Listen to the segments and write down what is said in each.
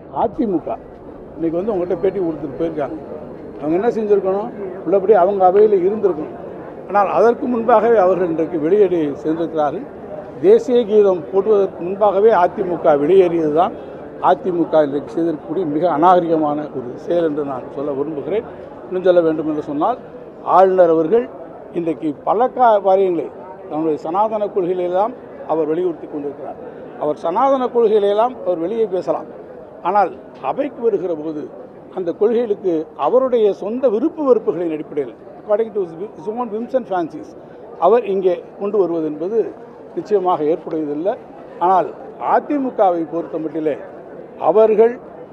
அதிமுக இன்னைக்கு வந்து உங்கள்கிட்ட பேட்டி கொடுத்துட்டு போயிருக்காங்க அவங்க என்ன செஞ்சுருக்கணும் உள்ளபடி அவங்க அவையில் இருந்திருக்கணும் ஆனால் அதற்கு முன்பாகவே அவர்கள் இன்றைக்கு வெளியேறி சென்றிருக்கிறார்கள் தேசிய கீதம் போடுவதற்கு முன்பாகவே அதிமுக வெளியேறியது தான் அதிமுக இன்றைக்கு செய்திருக்கக்கூடிய மிக அநாகரிகமான ஒரு செயல் என்று நான் சொல்ல விரும்புகிறேன் இன்னும் சொல்ல வேண்டும் என்று சொன்னால் ஆளுநர் அவர்கள் இன்றைக்கு பல கா காரியங்களை நம்முடைய சனாதன கொள்கைகளெல்லாம் அவர் வலியுறுத்தி கொண்டிருக்கிறார் அவர் சனாதன கொள்கைகளெல்லாம் அவர் வெளியே பேசலாம் ஆனால் அவைக்கு வருகிற போது அந்த கொள்கைகளுக்கு அவருடைய சொந்த விருப்பு வெறுப்புகளின் அடிப்படையில் according to his own whims and fancies அவர் இங்கே கொண்டு வருவது என்பது நிச்சயமாக ஏற்புடையதில்லை ஆனால் அதிமுகவை பொறுத்த மட்டிலே அவர்கள்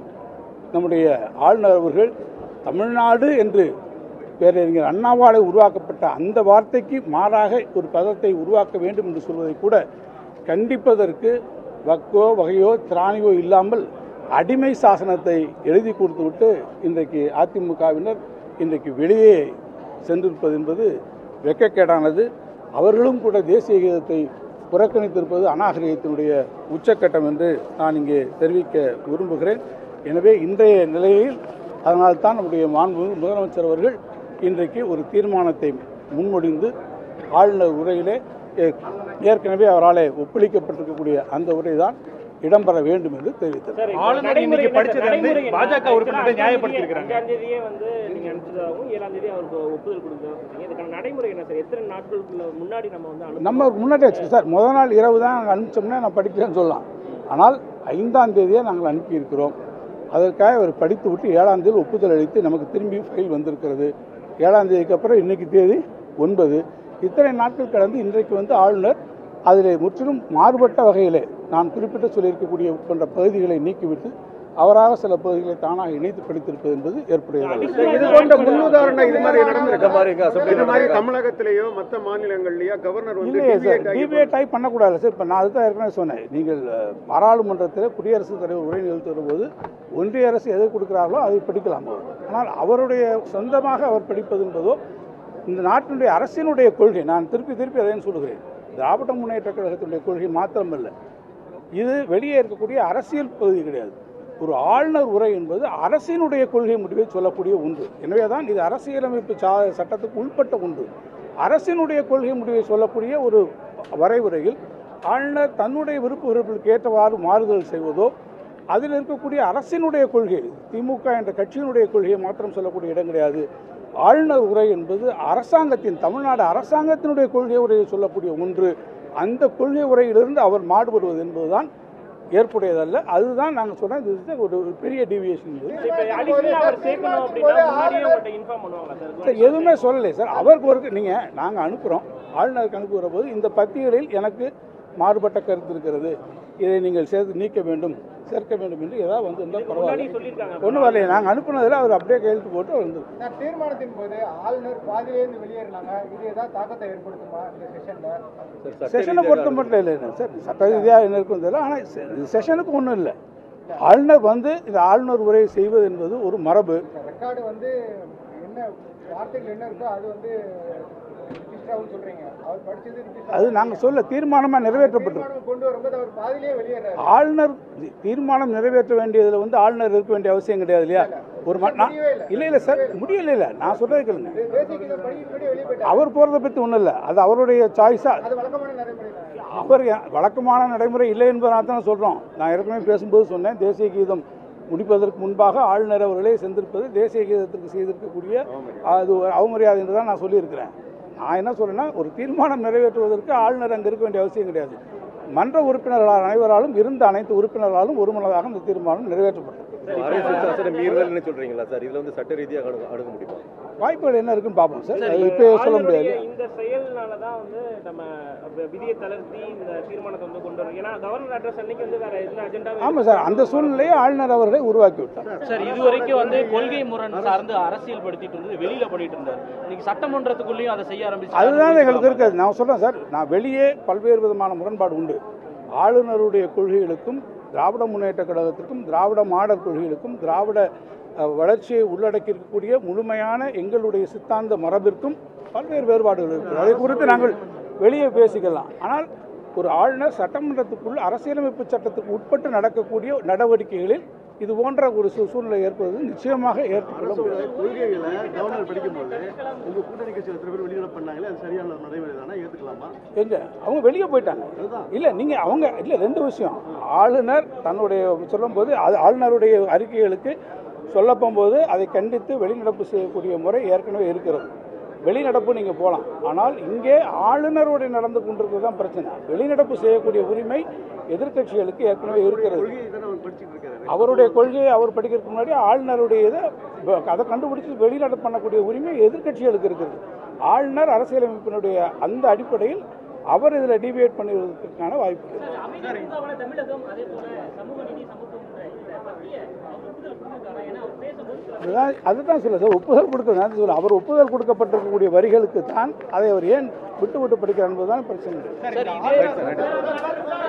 நம்முடைய ஆளுநர் அவர்கள் தமிழ்நாடு என்று பேரறிஞர் அண்ணாவாலே உருவாக்கப்பட்ட அந்த வார்த்தைக்கு மாறாக ஒரு பதத்தை உருவாக்க வேண்டும் என்று சொல்வதை கூட கண்டிப்பதற்கு வக்கோ வகையோ திராணியோ இல்லாமல் அடிமை சாசனத்தை எழுதி கொடுத்துவிட்டு இன்றைக்கு அதிமுகவினர் இன்றைக்கு வெளியே சென்றிருப்பது என்பது வெட்கக்கேடானது அவர்களும் கூட தேசிய கீதத்தை புறக்கணித்திருப்பது அநாகரிகத்தினுடைய உச்சக்கட்டம் என்று நான் இங்கே தெரிவிக்க விரும்புகிறேன் எனவே இன்றைய நிலையில் அதனால்தான் நம்முடைய மாண்பு முதலமைச்சர் அவர்கள் இன்றைக்கு ஒரு தீர்மானத்தை முன்மொழிந்து ஆளுநர் உரையிலே ஏ- ஏற்கனவே அவரால் ஒப்பளிக்கப்பட்டிருக்கக்கூடிய அந்த உரை தான் இடம்பெற வேண்டும் என்று தெரிவித்தார் சார், இப்ப ஆளுநர் நடைமுறை இன்னைக்கு என்ன படிச்சது சார்? வந்து நடைமுறை என்ன? பாஜக ஆக்சுவலா உறுப்பினர்கள் அஞ்சாம் நியாயப்படுத்தியிருக்கிறாங்க. தேதியே- அஞ்சாம் தேதியே வந்து நீங்க அனுப்பிச்சதாகவும் ஏழாம் தேதி அவருக்கு ஒப்புதல் கொடுத்ததாகவும் சொன்னீங்க இதுக்கான நடைமுறை என்ன சார் எத்தனை நாட்களுக்குள்ள முன்னாடி நம்ம வந்து அனுப்பணும்? நம்ம முன்னாடி வச்சு சார் முதல் நாள் இரவு தான் நாங்கள் அனுப்பிச்சோம்னா நான் படிக்கிறேன்னு சொல்லலாம் ஆனால் ஐந்தாம் தேதியே நாங்கள் அனுப்பியிருக்கிறோம் அதற்காக அவர் படித்து விட்டு ஏழாம் தேதி ஒப்புதல் அளித்து நமக்கு திரும்பி ஃபைல் வந்திருக்கிறது ஏழாம் தேதிக்கு அப்புறம் இன்னைக்கு தேதி ஒன்பது இத்தனை நாட்கள் கடந்து இன்றைக்கு வந்து ஆளுநர் அதில் முற்றிலும் மாறுபட்ட வகையிலே நான் குறிப்பிட்டு சொல்லியிருக்கக்கூடிய போன்ற பகுதிகளை நீக்கிவிட்டு அவராக சில பகுதிகளை தானாக இணைத்து படித்திருப்பது என்பது ஏற்புடையது இது போன்ற முன்னுதாரணம் இது மாதிரி நடந்திருக்க மாதிரி எங்க அசெம்பிளி இது மாதிரி தமிழகத்திலேயோ மத்த மாநிலங்கள்லயோ கவர்னர் வந்து இல்லையே சார் deviate ஆகி டிபேட் ஆகி பண்ணக்கூடாது சார் இப்போ நான் அதுதான் ஏற்கனவே சொன்னேன் நீங்கள் அஹ், பாராளுமன்றத்தில் குடியரசுத் தலைவர் உரை நிகழ்த்துகிற போது ஒன்றிய அரசு எதை கொடுக்கிறார்களோ அதை படிக்கலாம் ஆனால் அவருடைய சொந்தமாக அவர் படிப்பது என்பதோ இந்த நாட்டினுடைய அரசினுடைய கொள்கை நான் திருப்பி திருப்பி அதையும் சொல்கிறேன் திராவிட முன்னேற்ற கழகத்தினுடைய கொள்கை மாத்திரமல்ல இது வெளியே இருக்கக்கூடிய அரசியல் பகுதி கிடையாது ஒரு ஆளுநர் உரை என்பது அரசினுடைய கொள்கை முடிவை சொல்லக்கூடிய ஒன்று எனவே தான் இது அரசியலமைப்பு சா சட்டத்துக்கு உட்பட்ட ஒன்று அரசினுடைய கொள்கை முடிவை சொல்லக்கூடிய ஒரு வரைவுரையில் ஆளுநர் தன்னுடைய விருப்ப விருப்பங்களுக்கு ஏற்றவாறு மாறுதல் செய்வதோ அதில் இருக்கக்கூடிய அரசினுடைய கொள்கை திமுக என்ற கட்சியினுடைய கொள்கையை மாத்திரம் சொல்லக்கூடிய இடம் கிடையாது ஆளுநர் உரை என்பது அரசாங்கத்தின் தமிழ்நாடு அரசாங்கத்தினுடைய கொள்கை உரையை சொல்லக்கூடிய ஒன்று அந்த கொள்கை உரையிலிருந்து அவர் மாறுபடுவது என்பதுதான் ஏற்புடையதல்ல அதுதான் நாங்கள் சொன்ன இது is ஒரு ஒரு பெரிய டிவியேஷன் இது இப்ப additional அவர் சேர்க்கணும் அப்படின்னா முன்னாடியே உங்கள்ட்ட inform பண்ணுவாங்களா சார்? சார் எதுவுமே சொல்லலை சார் அவருக்கு ஒரு நீங்கள் நாங்கள் அனுப்புகிறோம் ஆளுநருக்கு அனுப்புகிற போது இந்த பத்திகளில் எனக்கு மாறுபட்ட கருத்து இருக்கிறது இதை நீங்கள் சேர்த்து நீக்க வேண்டும் சேர்க்க வேண்டும் என்று ஏதாவது வந்து இருந்தால் முன்னாடி பரவாயில்ல சொல்லியிருக்காங்க ஒன்றும் வரலையே நாங்கள் அனுப்புனதில் அவர் அப்படியே கையெழுத்து போட்டு அவர் வந்து சார் தீர்மானத்தின் போது ஆளுநர் பாதியிலேருந்து வெளியேறினாங்க இது ஏதாவது தாக்கத்தை ஏற்படுத்துமா இந்த செஷன்ல செஷனை பொறுத்த மட்டும் இல்லை என்ன சார் சட்ட ரீதியாக என்ன இருக்கும் தெரியல ஆனால் செஷனுக்கு ஒன்றும் இல்லை ஆளுநர் வந்து இந்த ஆளுநர் உரை செய்வது என்பது ஒரு மரபு ரெக்கார்டு வந்து என்ன வார்த்தைகள் என்ன இருக்கோ அது வந்து ரிஜிஸ்டராகும் சொல்றீங்க அவர் படிச்சது register அது நாங்கள் சொல்ல தீர்மானமாக நிறைவேற்றப்பட்டிருக்கு தீர்மானம் கொண்டு வரும்போது அவர் பாதியிலேயே வெளியேறாரு ஆளுநர் தீர்மானம் நிறைவேற்ற வேண்டியதில் வந்து ஆளுநர் இருக்க வேண்டிய அவசியம் கிடையாது இல்லையா ஒரு ம- நான் இல்லை இல்லை சார் முடியல இல்லை நான் சொல்றது கேளுங்க தேசிய கீதம் படிக்கும்படி வெளியே போயிட்டார் அவர் போகிறத பற்றி ஒன்றும் இல்லை அது அவருடைய சாய்ஸா அது வழக்கமான நடைமுறை தான் அவர் எ- வழக்கமான நடைமுறை இல்லை என்பதனால தான் சொல்கிறோம் நான் ஏற்கனவே பேசும்போது சொன்னேன் தேசிய கீதம் முடிப்பதற்கு முன்பாக ஆளுநர் அவர்களே சென்றிருப்பது தேசிய கீதத்திற்கு செய்திருக்கக்கூடிய அது ஒரு அவமரியாதை என்று தான் நான் சொல்லியிருக்கிறேன் நான் என்ன சொல்றேன்னா ஒரு தீர்மானம் நிறைவேற்றுவதற்கு ஆளுநர் அங்கே இருக்க வேண்டிய அவசியம் கிடையாது மன்ற உறுப்பினர்களால் அனைவராலும் இருந்த அனைத்து உறுப்பினர்களாலும் ஒருமனதாக இந்த தீர்மானம் நிறைவேற்றப்பட்டது அரசியல் சாசன மீறுதல்னு சொல்றீங்களா சார் இதுல வந்து சட்ட ரீதியாக அணுக அணுக முடியுமா வாய்ப்புகள் என்ன இருக்குன்னு பார்ப்போம் சார் அது இப்பயே சொல்ல முடியாது ஆளுநருடைய இந்த செயல்னால தான் வந்து நம்ம அப்ப விதியை தளர்த்தி இந்த தீர்மானத்தை வந்து கொண்டு வரோம் ஏன்னா கவர்னர் அட்ரஸ் அன்னைக்கு வந்து வேற எந்த அஜெண்டாவும் ஆமாம் சார் அந்த சூழ்நிலையை ஆளுநர் அவர்களை உருவாக்கி விட்டார் சார் இது வரைக்கும் வந்து கொள்கை முரண் சார்ந்து அரசியல் படுத்திட்டு இருந்தது வெளியில பண்ணிட்டு இருந்தார் இன்னைக்கு சட்டமன்றத்துக்குள்ளேயும் அதை செய்ய ஆரம்பிச்சு அதுதான் எங்களுக்கு இருக்குது நான் சொல்கிறேன் சார் நான் வெளியே பல்வேறு விதமான முரண்பாடு உண்டு ஆளுநருடைய கொள்கைகளுக்கும் திராவிட முன்னேற்ற கழகத்திற்கும் திராவிட மாடல் கொள்கைகளுக்கும் திராவிட அஹ், வளர்ச்சியை உள்ளடக்கி இருக்கக்கூடிய முழுமையான எங்களுடைய சித்தாந்த மரபிற்கும் பல்வேறு வேறுபாடுகள் இருக்குது அதை குறித்து நாங்கள் வெளியே பேசிக்கலாம் ஆனால் ஒரு ஆளுநர் சட்டமன்றத்துக்குள் அரசியலமைப்பு சட்டத்துக்கு உட்பட்டு நடக்கக்கூடிய நடவடிக்கைகளில் இது போன்ற ஒரு சூ- சூழ்நிலை ஏற்பது நிச்சயமாக ஏற்றுக்கொள்ள முடியாது கொள்கைகளை கவர்னர் படிக்கும்போது உங்க கூட்டணி கட்சியில் எத்தனை பேர் வெளியிட பண்ணாங்களே அது சரியான நடைமுறை தானே ஏத்துக்கலாமா எங்க அவங்க வெளியே போயிட்டாங்க இல்ல நீங்க அவங்க இல்ல ரெண்டு விஷயம் ஆளுநர் தன்னுடைய சொல்லும்போது அது ஆளுநருடைய அறிக்கைகளுக்கு சொல்ல போகும்போது அதை கண்டித்து வெளிநடப்பு செய்யக்கூடிய முறை ஏற்கனவே இருக்கிறது வெளிநடப்பு நீங்க போகலாம் ஆனால் இங்கே ஆளுநருடைய நடந்து கொண்டிருக்கிறது தான் பிரச்சனை வெளிநடப்பு செய்யக்கூடிய உரிமை எதிர்க்கட்சிகளுக்கு ஏற்கனவே இருக்கிறது கொள்கையை தானே அவர் படிச்சுட்டு இருக்காரு அவருடைய கொள்கையை அவர் படிக்கிறதுக்கு முன்னாடி ஆளுநருடைய இதை ப- அதை கண்டுபிடிச்சு வெளிநடப்பு பண்ணக்கூடிய உரிமை எதிர்க்கட்சிகளுக்கு இருக்குது ஆளுநர் அரசியலமைப்பினுடைய அந்த அடிப்படையில் அவர் இதில் டிவியேட் பண்ணுவதற்கான வாய்ப்பு இருக்குது அமைதிக்கான தமிழகம் அதே போல சமூக நீதி சமத்துவம் இந்த பற்றிய அவர் ஒப்புதல் கொடுத்திருக்காரா ஏன்னா அவர் பேசும்போது சில அதுதான் அதுதான் சொல்லுது ஒப்புதல் கொடுக்க நான் சொல்ல அவர் ஒப்புதல் கொடுக்கப்பட்டிருக்கக்கூடிய வரிகளுக்கு தான் அதை அவர் ஏன் விட்டு விட்டு படிக்கிறார் என்பதுதான் பிரச்சனை சார் இதே